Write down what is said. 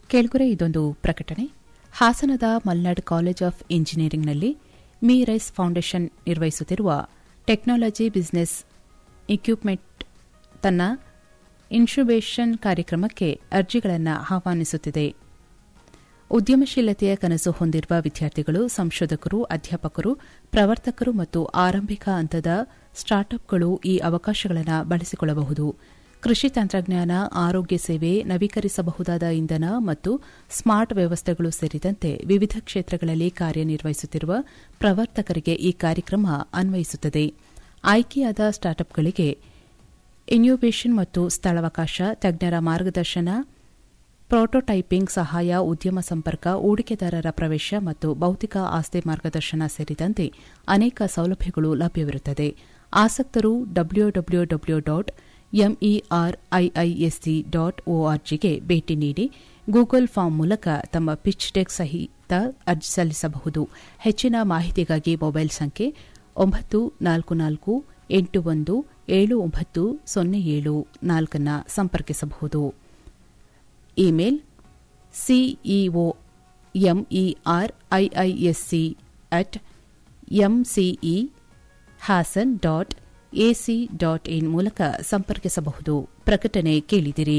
ಕೇಳ್ಗುರೆ ಇದೊಂದು ಪ್ರಕಟಣೆ ಹಾಸನದ ಮಲ್ನಾಡ್ ಕಾಲೇಜ್ ಆಫ್ ಇಂಜಿನಿಯರಿಂಗ್ನಲ್ಲಿ ಮೀ ರೈಸ್ ಫೌಂಡೇಶನ್ ನಿರ್ವಹಿಸುತ್ತಿರುವ ಟೆಕ್ನಾಲಜಿ ಬಿಸಿನೆಸ್ ಇಕ್ವಿಪ್ಮೆಂಟ್ ತನ್ನ ಇನ್ಕ್ಯುಬೇಷನ್ ಕಾರ್ಯಕ್ರಮಕ್ಕೆ ಅರ್ಜಿಗಳನ್ನು ಆಹ್ವಾನಿಸುತ್ತಿದೆ ಉದ್ಯಮಶೀಲತೆಯ ಕನಸು ಹೊಂದಿರುವ ವಿದ್ಯಾರ್ಥಿಗಳು ಸಂಶೋಧಕರು ಅಧ್ಯಾಪಕರು ಪ್ರವರ್ತಕರು ಮತ್ತು ಆರಂಭಿಕ ಹಂತದ ಸ್ಟಾರ್ಟ್ಅಪ್ಗಳು ಈ ಅವಕಾಶಗಳನ್ನು ಬಳಸಿಕೊಳ್ಳಬಹುದು ಕೃಷಿ ತಂತ್ರಜ್ಞಾನ ಆರೋಗ್ಯ ಸೇವೆ ನವೀಕರಿಸಬಹುದಾದ ಇಂಧನ ಮತ್ತು ಸ್ಮಾರ್ಟ್ ವ್ಯವಸ್ಥೆಗಳು ಸೇರಿದಂತೆ ವಿವಿಧ ಕ್ಷೇತ್ರಗಳಲ್ಲಿ ಕಾರ್ಯನಿರ್ವಹಿಸುತ್ತಿರುವ ಪ್ರವರ್ತಕರಿಗೆ ಈ ಕಾರ್ಯಕ್ರಮ ಅನ್ವಯಿಸುತ್ತದೆ ಆಯ್ಕೆಯಾದ ಸ್ಟಾರ್ಟ್ಅಪ್ಗಳಿಗೆ ಇನ್ಯೂಬೇಷನ್ ಮತ್ತು ಸ್ಥಳಾವಕಾಶ ತಜ್ಞರ ಮಾರ್ಗದರ್ಶನ ಪ್ರೋಟೋಟೈಪಿಂಗ್ ಸಹಾಯ ಉದ್ಯಮ ಸಂಪರ್ಕ ಹೂಡಿಕೆದಾರರ ಪ್ರವೇಶ ಮತ್ತು ಭೌತಿಕ ಆಸ್ತಿ ಮಾರ್ಗದರ್ಶನ ಸೇರಿದಂತೆ ಅನೇಕ ಸೌಲಭ್ಯಗಳು ಲಭ್ಯವಿರುತ್ತದೆ ಆಸಕ್ತರು W W W dot MERIISC dot ಒಆರ್ಜಿಗೆ ಭೇಟಿ ನೀಡಿ ಗೂಗಲ್ ಫಾರ್ಮ್ ಮೂಲಕ ತಮ್ಮ ಪಿಚ್ ಡೆಕ್ ಸಹಿತ ಅರ್ಜಿ ಸಲ್ಲಿಸಬಹುದು ಹೆಚ್ಚಿನ ಮಾಹಿತಿಗಾಗಿ ಮೊಬೈಲ್ ಸಂಖ್ಯೆ ಒಂಬತ್ತು ನಾಲ್ಕು ನಾಲ್ಕು ಎಂಟು ಒಂದು ಏಳು ಒಂಬತ್ತು ಸೊನ್ನೆ ಏಳು ನಾಲ್ಕನ್ನು ಸಂಪರ್ಕಿಸಬಹುದು email CEO MER IISC at MCE Hassan dot AC dot in ಮೂಲಕ ಸಂಪರ್ಕಿಸಬಹುದು ಪ್ರಕಟಣೆ ಕೇಳಿದಿರಿ